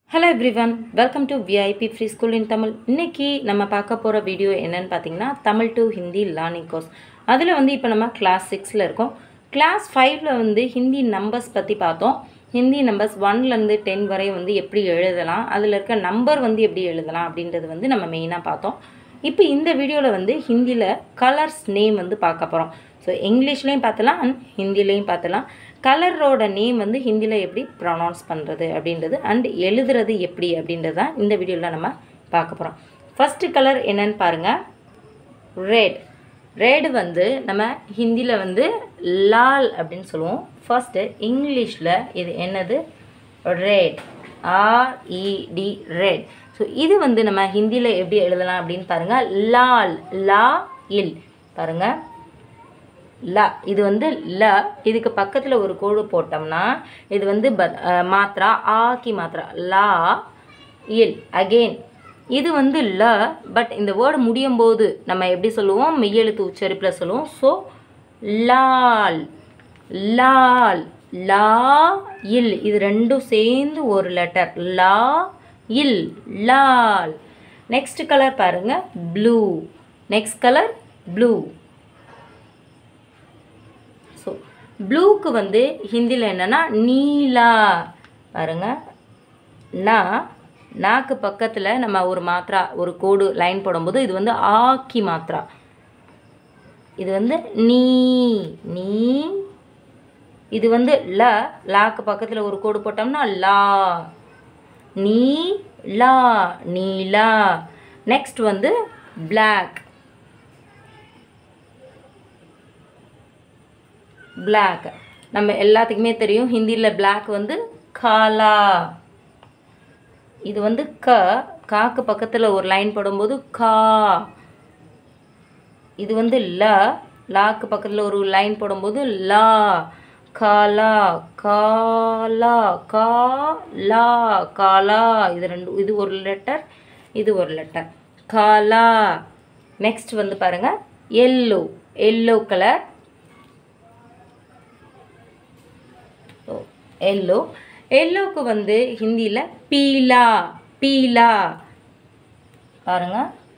hello everyone welcome to VIP free school in Tamil இன்னைக்கு நம்ம பார்க்க போகிற வீடியோ என்னன்னு பார்த்தீங்கன்னா Tamil to Hindi learning course அதில் வந்து இப்போ நம்ம கிளாஸ் சிக்ஸில் இருக்கோம் கிளாஸ் ஃபைவ்ல வந்து ஹிந்தி நம்பர்ஸ் பற்றி பார்த்தோம் ஹிந்தி நம்பர்ஸ் ஒன்லேருந்து டென் வரை வந்து எப்படி எழுதலாம் அதில் இருக்க நம்பர் வந்து எப்படி எழுதலாம் அப்படின்றது வந்து நம்ம மெயினாக பார்த்தோம் இப்போ இந்த வீடியோவில் வந்து ஹிந்தியில் கலர்ஸ் நேம் வந்து பார்க்க போகிறோம் ஸோ இங்கிலீஷ்லேயும் பார்த்தலாம் அண்ட் ஹிந்திலையும் பார்த்தலாம் கலரோட நேம் வந்து ஹிந்தியில் எப்படி ப்ரொனவுன்ஸ் பண்ணுறது அப்படின்றது அண்ட் எழுதுறது எப்படி அப்படின்றது தான் இந்த வீடியோவில் நம்ம பார்க்க போகிறோம் ஃபஸ்ட்டு கலர் என்னன்னு பாருங்கள் ரெட் ரெட் வந்து நம்ம ஹிந்தியில் வந்து லால் அப்படின்னு சொல்லுவோம் ஃபஸ்ட்டு இங்கிலீஷில் இது என்னது ரெட் ஆர்இடி ரெட் ஸோ இது வந்து நம்ம ஹிந்தியில் எப்படி எழுதலாம் அப்படின்னு பாருங்கள் லால் லா இல் பாருங்கள் ல இது வந்து ல இதுக்கு பக்கத்தில் ஒரு கோடு போட்டோம்னா இது வந்து ப அஹ் மாத்ரா ஆக்கி மாத்ரா லா இல் அகெயின் இது வந்து ல பட் இந்த வேர்டு முடியும் போது நம்ம எப்படி சொல்லுவோம் மெய்யெழுத்து உச்சரிப்பில் சொல்லுவோம் ஸோ லால் லால் லா இல் இது ரெண்டும் சேர்ந்து ஒரு லெட்டர் லா இல் லால் நெக்ஸ்ட் கலர் பாருங்க blue next colour blue so ப்ளூக்கு வந்து ஹிந்தியில் என்னென்னா நீலா பாருங்க நா நாக்கு பக்கத்தில் நம்ம ஒரு மாத்ரா ஒரு கோடு லைன் போடும்போது இது வந்து ஆக்கி மாத்ரா இது வந்து நீ நீ இது வந்து ல லாக்கு பக்கத்தில் ஒரு கோடு போட்டோம்னா லா நீ லா நீலா நெக்ஸ்ட் வந்து பிளாக் பிளாக் நம்ம எல்லாத்துக்குமே தெரியும் ஹிந்தியில் பிளாக் வந்து காலா இது வந்து க காக்கு பக்கத்தில் ஒரு லைன் போடும்போது கா இது வந்து ல லாக்கு பக்கத்தில் ஒரு லைன் போடும்போது லா காலா காலா காலா காலா இது ரெண்டு இது ஒரு லெட்டர் இது ஒரு லெட்டர் காலா நெக்ஸ்ட் வந்து பாருங்க எல்லோ எல்லோ கலர் எல்லோ எல்லோக்கு வந்து ஹிந்தியில் பீலா பீலா பாருங்க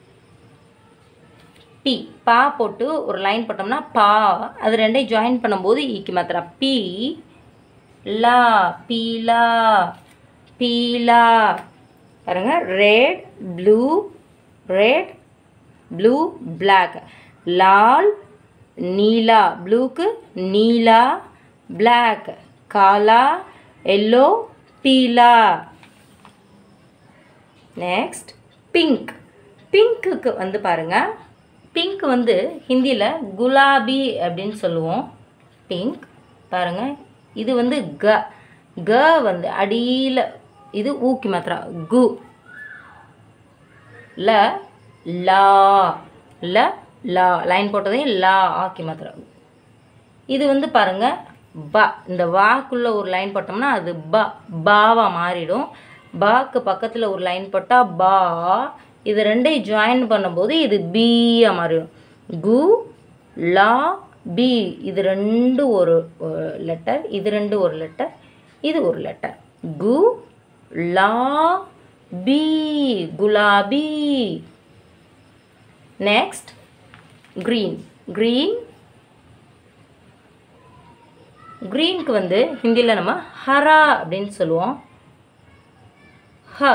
பி பா போட்டு ஒரு லைன் போட்டோம்னா பா அது ரெண்டையும் ஜாயின் பண்ணும்போது ஈக்கு மாத்திரா பி லா பீலா பீலா பாருங்க red blue red blue black லால் நீலா ப்ளூக்கு நீலா பிளாக் காலா எல்லோ பீலா நெக்ஸ்ட் பிங்க் பிங்க்குக்கு வந்து பாருங்க பிங்க் வந்து ஹிந்தியில் குலாபி அப்படின்னு சொல்லுவோம் பிங்க் பாருங்க இது வந்து க க வந்து அடியில் இது ஊக்கி மாத்திரா கு ல லா ல லா லைன் போட்டதே லா ஆக்கி மாத்திரா இது வந்து பாருங்க ப இந்த வாக்குள்ள ஒரு லைன் போட்டோம்னா அது ப பாவா மாறிடும் பாக்கு பக்கத்தில் ஒரு லைன் போட்டால் பா இது ரெண்டையும் ஜாயின் பண்ணும்போது இது பீயா மாறிடும் கு லா பி இது ரெண்டு ஒரு லெட்டர் இது ரெண்டு ஒரு லெட்டர் இது ஒரு லெட்டர் கு லா பி குலாபி நெக்ஸ்ட் க்ரீன் க்ரீன் க்ரீனுக்கு வந்து ஹிந்தியில் நம்ம ஹரா அப்படின்னு சொல்லுவோம் ஹ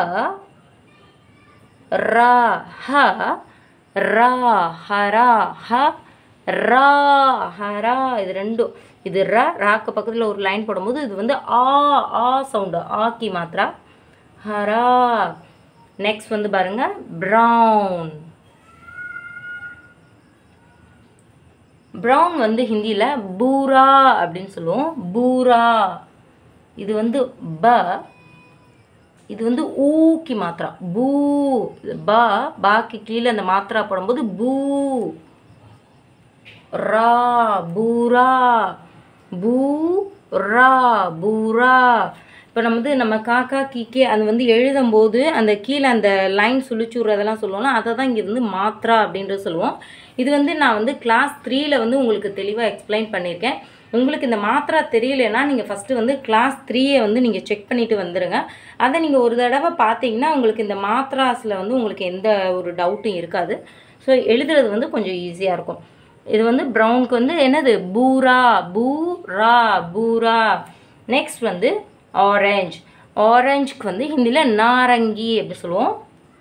ரா ஹ ரா ஹரா ஹ ரா ஹரா இது ரெண்டும் இது ர ராக்கு பக்கத்தில் ஒரு லைன் போடும்போது இது வந்து ஆ ஆ சவுண்டு ஆக்கி மாத்திரா ஹரா நெக்ஸ்ட் வந்து பாருங்க ப்ரௌன் ப்ரௌன் வந்து ஹிந்தியில் பூரா அப்படின்னு சொல்லுவோம் பூரா இது வந்து ப இது வந்து ஊக்கி மாத்திரா பூ ப பாக்கு கீழே அந்த மாத்திரா போடும்போது பூ ரா பூரா பூ ரா பூரா இப்போ நம்ம வந்து நம்ம காக்கா கீக்கே அது வந்து எழுதும்போது அந்த கீழே அந்த லைன் சுழிச்சுடுற அதெல்லாம் சொல்லுவோம்ல அதை தான் இங்கே வந்து மாத்ரா அப்படின்றது சொல்லுவோம் இது வந்து நான் வந்து கிளாஸ் த்ரீயில் வந்து உங்களுக்கு தெளிவாக எக்ஸ்பிளைன் பண்ணியிருக்கேன் உங்களுக்கு இந்த மாத்திரா தெரியலனா நீங்கள் ஃபஸ்ட்டு வந்து கிளாஸ் த்ரீயை வந்து நீங்கள் செக் பண்ணிவிட்டு வந்துடுங்க அதை நீங்கள் ஒரு தடவை பார்த்தீங்கன்னா உங்களுக்கு இந்த மாத்ராஸில் வந்து உங்களுக்கு எந்த ஒரு டவுட்டும் இருக்காது ஸோ எழுதுறது வந்து கொஞ்சம் ஈஸியாக இருக்கும் இது வந்து ப்ரௌனுக்கு வந்து என்னது பூரா பூரா பூரா நெக்ஸ்ட் வந்து ஆரஞ்ச் ஆரஞ்சுக்கு வந்து ஹிந்தியில் நாரங்கி அப்படி சொல்லுவோம்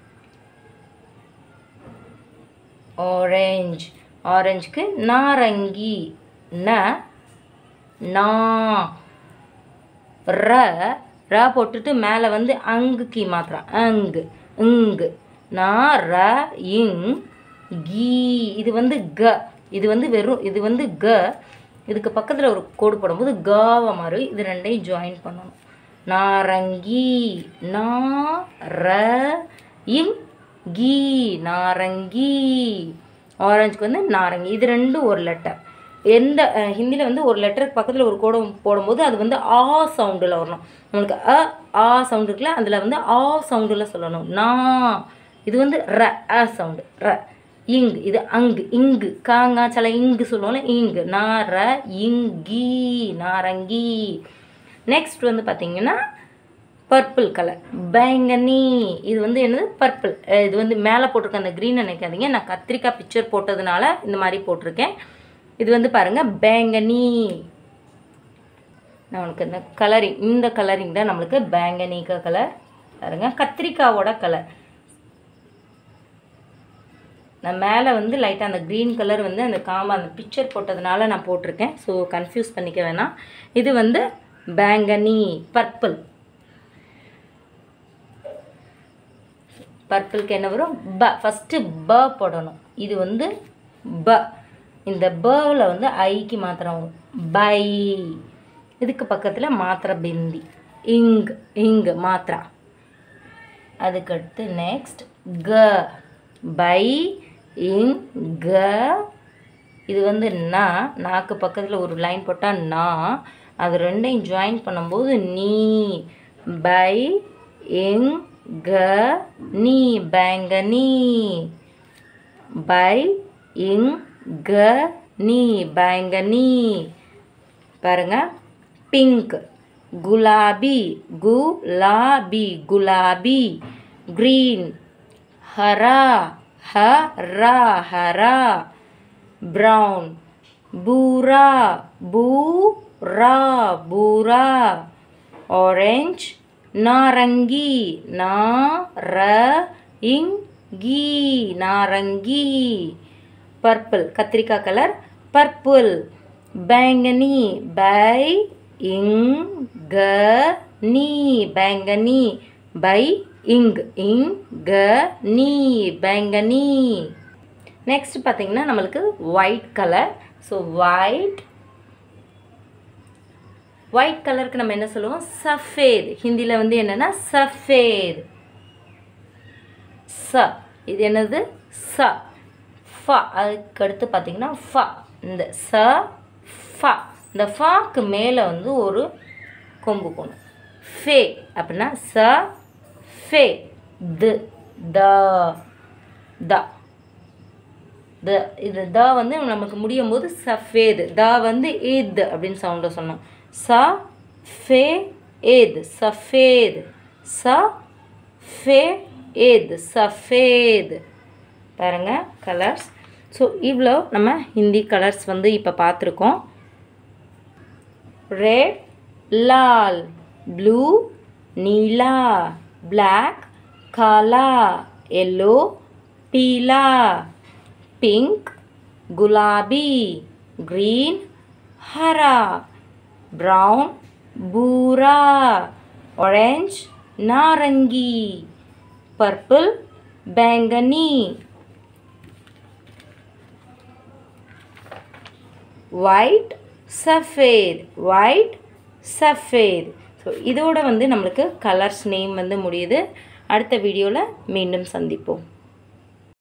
ஆரஞ்ச் ஆரஞ்சுக்கு நாரங்கி ந நா ர ர போட்டுட்டு மேலே வந்து அங்குக்கு மாத்திரம் அங்கு இங்கு நா ர இங் கீ இது வந்து க இது வந்து வெறும் இது வந்து க இதுக்கு பக்கத்தில் ஒரு கோடு போடும்போது காவை மாதிரி இது ரெண்டையும் ஜாயின் பண்ணணும் நாரங்கி நா ர இங் கீ நாரங்கி ஆரஞ்சுக்கு வந்து நாரங்கி இது ரெண்டும் ஒரு லெட்டர் எந்த ஹிந்தியில் வந்து ஒரு லெட்டருக்கு பக்கத்தில் ஒரு கோடு போடும்போது அது வந்து ஆ சவுண்டில் வரணும் நம்மளுக்கு அ ஆ சவுண்டு இருக்குல்ல அதில் வந்து ஆ சவுண்டில் சொல்லணும் நா இது வந்து ர அ சவுண்டு ர இங் இது அங்கு இங்கு காங்கா சில இங்கு சொல்லுவோம்ல இங்கு நா ர இங்கி நாரங்கி நெக்ஸ்ட் வந்து பார்த்தீங்கன்னா பர்பிள் கலர் பேங்கனி இது வந்து என்னது பர்பிள் இது வந்து மேலே போட்டிருக்க அந்த க்ரீன் நினைக்காதீங்க நான் கத்திரிக்காய் பிக்சர் போட்டதுனால இந்த மாதிரி போட்டிருக்கேன் இது வந்து பாருங்கள் பேங்கனி நான் உனக்கு இந்த கலரிங் இந்த கலரிங் தான் நம்மளுக்கு பேங்கனிக்க கலர் பாருங்க கத்திரிக்காவோட கலர் நான் மேலே வந்து லைட்டாக அந்த க்ரீன் கலர் வந்து அந்த காம்பா அந்த பிக்சர் போட்டதுனால நான் போட்டிருக்கேன் ஸோ கன்ஃபியூஸ் பண்ணிக்க வேணாம் இது வந்து பேங்கனி பர்பிள் பர்பிளுக்கு என்ன வரும் ப ஃபஸ்ட்டு ப போடணும் இது வந்து ப இந்த பவில் வந்து ஐக்கு மாத்திரம் வரும் பை இதுக்கு பக்கத்தில் மாத்திரை பிந்தி இங் இங்கு மாத்திரா அதுக்கடுத்து நெக்ஸ்ட் க பை இங் க இது வந்து நா நாக்கு பக்கத்தில் ஒரு லைன் போட்டால் நா அது ரெண்டையும் ஜாயின் பண்ணும்போது நீ பை இங் க நீ பேங்கனி பை இங் க நீ பேங்கனி பாருங்க பிங்க் குலாபி குலாபி குலாபி green ஹரா ஹரா ஹரா brown பூரா பூரா பூரா orange நாரங்கி நாரங்கி நாரங்கி பர்பிள் கத்திரிக்காய் கலர் பர்பிள் பேங்கனி பை இங் க நீ பேங்கனி பை இங் இங் க நீ பேங்கனி நெக்ஸ்ட் பார்த்தீங்கன்னா நம்மளுக்கு white colour so white white கலருக்கு நம்ம என்ன சொல்லுவோம் சஃபேத் ஹிந்தியில் வந்து என்னென்னா சஃபேத் ச இது என்னது ச ஃப அதுக்கு அடுத்து பார்த்தீங்கன்னா ஃப இந்த ச ஃப இந்த ஃபாக்கு மேலே வந்து ஒரு கொம்பு போகணும் ஃபே அப்படின்னா ச ஃபே து த த த இது த வந்து நமக்கு முடியும் போது சஃபேது த வந்து இத் அப்படின்னு சவுண்டை சொன்னோம் ச ஃபே ஏத் சஃபேத் ச ஃபே ஏத் சஃபேத் பாருங்க கலர்ஸ் ஸோ இவ்வளோ நம்ம ஹிந்தி கலர்ஸ் வந்து இப்போ பார்த்துருக்கோம் ரெட் லால் ப்ளூ நீலா black काला येलो पीला पिंक गुलाबी ग्रीन हरा ब्राउन भूरा ऑरेंज नारंगी पर्पल बैंगनी ஒயிட் சஃபேத் ஒயிட் சஃபேத் ஸோ இதோட வந்து நம்மளுக்கு கலர்ஸ் நேம் வந்து முடியுது அடுத்த வீடியோவில் மீண்டும் சந்திப்போம்